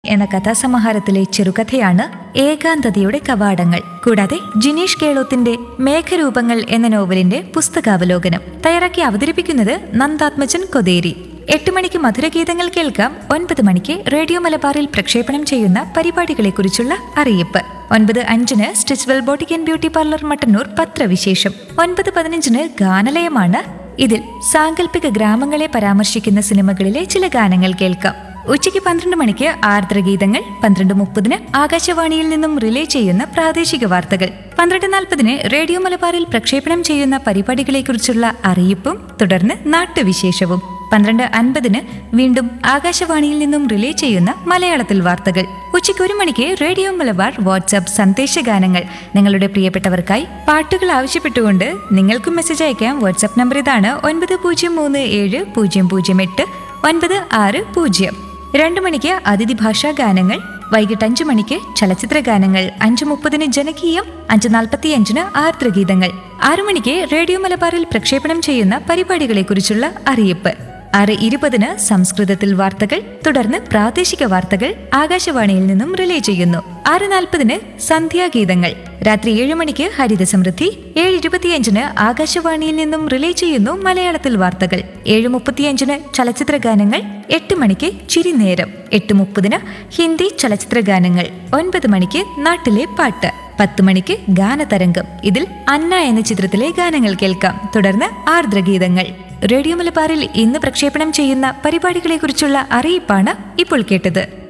എന്ന കഥാസമാഹാരത്തിലെ ചെറുകഥയാണ് ഏകാന്തതയുടെ കവാടങ്ങൾ കൂടാതെ ജിനീഷ് കേളോത്തിന്റെ മേഘരൂപങ്ങൾ എന്ന നോവലിന്റെ പുസ്തകാവലോകനം തയ്യാറാക്കി അവതരിപ്പിക്കുന്നത് നന്ദാത്മജൻ കൊതേരി എട്ട് മണിക്ക് മധുരഗീതങ്ങൾ കേൾക്കാം ഒൻപത് മണിക്ക് റേഡിയോ മലബാറിൽ പ്രക്ഷേപണം ചെയ്യുന്ന പരിപാടികളെക്കുറിച്ചുള്ള അറിയിപ്പ് ഒൻപത് അഞ്ചിന് Stitchwell boutique and beauty parlour Mattannur പത്രവിശേഷം ഒൻപത് പതിനഞ്ചിന് ഗാനലയമാണ് ഇതിൽ സാങ്കല്പിക ഗ്രാമങ്ങളെ പരാമർശിക്കുന്ന സിനിമകളിലെ ചില ഗാനങ്ങൾ കേൾക്കാം ഉച്ചയ്ക്ക് പന്ത്രണ്ട് മണിക്ക് ആർദ്രഗീതങ്ങൾ പന്ത്രണ്ട് മുപ്പതിന് ആകാശവാണിയിൽ നിന്നും റിലേ ചെയ്യുന്ന പ്രാദേശിക വാർത്തകൾ പന്ത്രണ്ട് നാൽപ്പതിന് റേഡിയോ മലബാറിൽ പ്രക്ഷേപണം ചെയ്യുന്ന പരിപാടികളെക്കുറിച്ചുള്ള അറിയിപ്പും തുടർന്ന് നാട്ടുവിശേഷവും പന്ത്രണ്ട് അൻപതിന് വീണ്ടും ആകാശവാണിയിൽ നിന്നും റിലേ ചെയ്യുന്ന മലയാളത്തിൽ വാർത്തകൾ ഉച്ചയ്ക്ക് ഒരു മണിക്ക് റേഡിയോ മലബാർ വാട്സാപ്പ് സന്ദേശഗാനങ്ങൾ നിങ്ങളുടെ പ്രിയപ്പെട്ടവർക്കായി പാട്ടുകൾ ആവശ്യപ്പെട്ടുകൊണ്ട് നിങ്ങൾക്കും മെസ്സേജ് അയക്കാം വാട്സാപ്പ് നമ്പർ ഇതാണ് ഒൻപത് പൂജ്യം മൂന്ന് ഏഴ് പൂജ്യം പൂജ്യം എട്ട് ഒൻപത് ആറ് പൂജ്യം രണ്ട് മണിക്ക് അതിഥി ഭാഷാ ഗാനങ്ങൾ വൈകിട്ട് അഞ്ചു മണിക്ക് ചലച്ചിത്ര ഗാനങ്ങൾ അഞ്ചു മുപ്പതിന് ജനകീയം അഞ്ച് നാൽപ്പത്തിയഞ്ചിന് ആർദ്രഗീതങ്ങൾ ആറു മണിക്ക് റേഡിയോ മലബാറിൽ പ്രക്ഷേപണം ചെയ്യുന്ന പരിപാടികളെക്കുറിച്ചുള്ള അറിയിപ്പ് ആറ് ഇരുപതിന് സംസ്കൃതത്തിൽ വാർത്തകൾ തുടർന്ന് പ്രാദേശിക വാർത്തകൾ ആകാശവാണിയിൽ നിന്നും റിലേ ചെയ്യുന്നു ആറ് നാൽപ്പതിന് സന്ധ്യാഗീതങ്ങൾ രാത്രി ഏഴ് മണിക്ക് ഹരിത സമൃദ്ധി ഏഴ് ഇരുപത്തിയഞ്ചിന് ആകാശവാണിയിൽ നിന്നും റിലേ ചെയ്യുന്നു മലയാളത്തിൽ വാർത്തകൾ ഏഴ് മുപ്പത്തിയഞ്ചിന് ചലച്ചിത്ര ഗാനങ്ങൾ എട്ട് മണിക്ക് ചിരിനേരം എട്ട് മുപ്പതിന് ഹിന്ദി ചലച്ചിത്ര ഗാനങ്ങൾ ഒൻപത് മണിക്ക് നാട്ടിലെ പാട്ട് പത്ത് മണിക്ക് ഗാനതരംഗം ഇതിൽ അന്ന എന്ന ചിത്രത്തിലെ ഗാനങ്ങൾ കേൾക്കാം തുടർന്ന് ആർദ്രഗീതങ്ങൾ റേഡിയോ മലബാറിൽ ഇന്ന് പ്രക്ഷേപണം ചെയ്യുന്ന പരിപാടികളെക്കുറിച്ചുള്ള അറിയിപ്പാണ് ഇപ്പോൾ കേട്ടത്